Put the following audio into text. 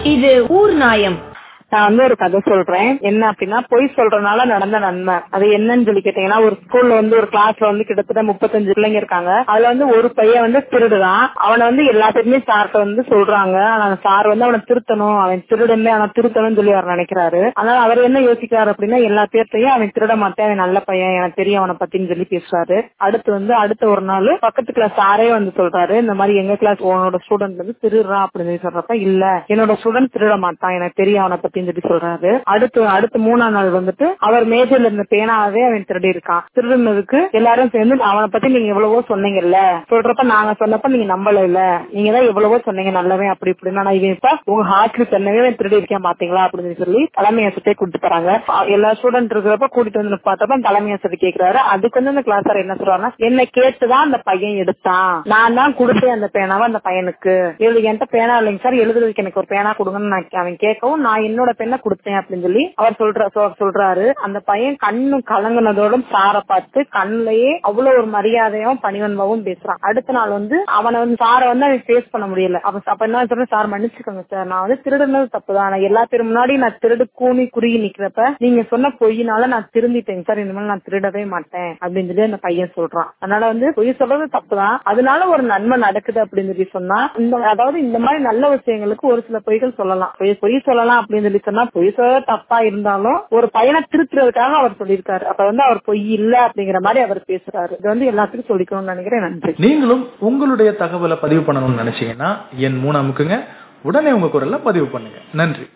இது ஊர் நாயம் நான் வந்து ஒரு கதை சொல்றேன் என்ன அப்படின்னா பொய் சொல்றதுனால நடந்த நன்மை அது என்னன்னு சொல்லி கேட்டீங்கன்னா ஒரு ஸ்கூல்ல வந்து ஒரு கிளாஸ்ல வந்து கிட்டத்தட்ட முப்பத்தஞ்சு பிள்ளைங்க இருக்காங்க அதுல வந்து ஒரு பையன் வந்து திருடுதான் அவனை வந்து எல்லா பேருமே சார்ட்ட வந்து சொல்றாங்க ஆனா அந்த சார் வந்து அவனை திருத்தணும் அவன் திருடன்னு அவனை திருத்தணும்னு சொல்லி அவர் நினைக்கிறாரு அதனால அவர் என்ன யோசிக்கிறாரு அப்படின்னா எல்லா பேர்த்தையும் அவன் திருட மாட்டேன் அவன் நல்ல பையன் எனக்கு தெரியும் அவனை பத்தின்னு சொல்லி பேசுறாரு அடுத்து வந்து அடுத்த ஒரு நாள் பக்கத்து கிளாஸ் சாரே வந்து சொல்றாரு இந்த மாதிரி எங்க கிளாஸ் உன்னோட ஸ்டூடெண்ட் வந்து திருடுறான் அப்படின்னு சொல்லி சொல்றப்ப இல்ல என்னோட ஸ்டூடெண்ட் திருட மாட்டான் எனக்கு தெரியும் அவனை பத்தின்னு சொல்லி சொல்றாரு அடுத்து அடுத்து மூணாம் நாள் வந்துட்டு அவர் மேஜர்ல இருந்த பேனாவே அவன் திருடி இருக்கான் திருடுனதுக்கு எல்லாரும் சேர்ந்து அவனை பத்தி நீங்க எவ்வளவோ சொன்னீங்கல்ல சொல்றப்ப நாங்க சொன்னப்ப நீங்க நம்பல இல்ல நீங்க தான் எவ்வளவோ சொன்னீங்க நல்லவன் அப்படி இப்படின்னு ஆனா இவன் இப்ப உங்க ஹாஸ்டல் சொன்னவே இவன் திருடி இருக்கேன் பாத்தீங்களா அப்படின்னு சொல்லி தலைமை ஆசிரியை கூட்டிட்டு போறாங்க எல்லா ஸ்டூடெண்ட் இருக்கிறப்ப கூட்டிட்டு வந்து பார்த்தப்ப தலைமை ஆசிரியர் கேக்குறாரு அதுக்கு வந்து அந்த கிளாஸ் சார் என்ன சொல்றாருன்னா என்ன கேட்டுதான் அந்த பையன் எடுத்தான் நான் தான் கொடுத்தேன் அந்த பேனாவை அந்த பையனுக்கு எழுது என்கிட்ட பேனா இல்லைங்க சார் எழுதுறதுக்கு எனக்கு ஒரு பேனா கொடுங்கன்னு நான் அவன் கேட்கவும் நான் என்னோட பெண்ணை கொடுத்தேன் அப்படின்னு சொல்லி அவர் சொல்ற சொ- சொல்றாரு அந்த பையன் கண்ணு கலங்குனதோட சாரை பார்த்து கண்ணுலயே அவ்வளவு ஒரு மரியாதையும் பணிவன்பாவும் பேசுறான் அடுத்த நாள் வந்து அவனை வந்து சாரை வந்து அவன் ஃபேஸ் பண்ண முடியல அப்ப அப்ப என்ன சொல்றேன் சார் மன்னிச்சுக்கோங்க சார் நான் வந்து திருடுனது தப்புதான் நான் எல்லா பேரும் முன்னாடி நான் திருடு கூனி குறுகி நிக்கிறப்ப நீங்க சொன்ன பொய்யினால நான் திருந்திட்டேங்க சார் இனிமேல் நான் திருடவே மாட்டேன் அப்படின்னு சொல்லி அந்த பையன் சொல்றான் அதனால வந்து பொய் சொல்றது தப்புதான் அதனால ஒரு நன்மை நடக்குது அப்படின்னு சொல்லி சொன்னா இந்த அதாவது இந்த மாதிரி நல்ல விஷயங்களுக்கு ஒரு சில பொய்கள் சொல்லலாம் பொய் பொய் சொல்லலாம் அப்படின்னு சொல்லி சொன்னா பொய் சொல்ல தப்பா இருந்தாலும் ஒரு பையனை திருத்துறதுக்காக அவர் சொல்லியிருக்காரு அப்ப வந்து அவர் பொய் இல்ல அப்படிங்கிற மாதிரி அவர் பேசுறாரு இது வந்து எல்லாத்துக்கும் சொல்லிக்கணும்னு நினைக்கிறேன் நன்றி நீங்களும் உங்களுடைய தகவலை பதிவு பண்ணணும்னு நினைச்சீங்கன்னா என் மூணு அமுக்குங்க உடனே உங்க குரல்ல பதிவு பண்ணுங்க நன்றி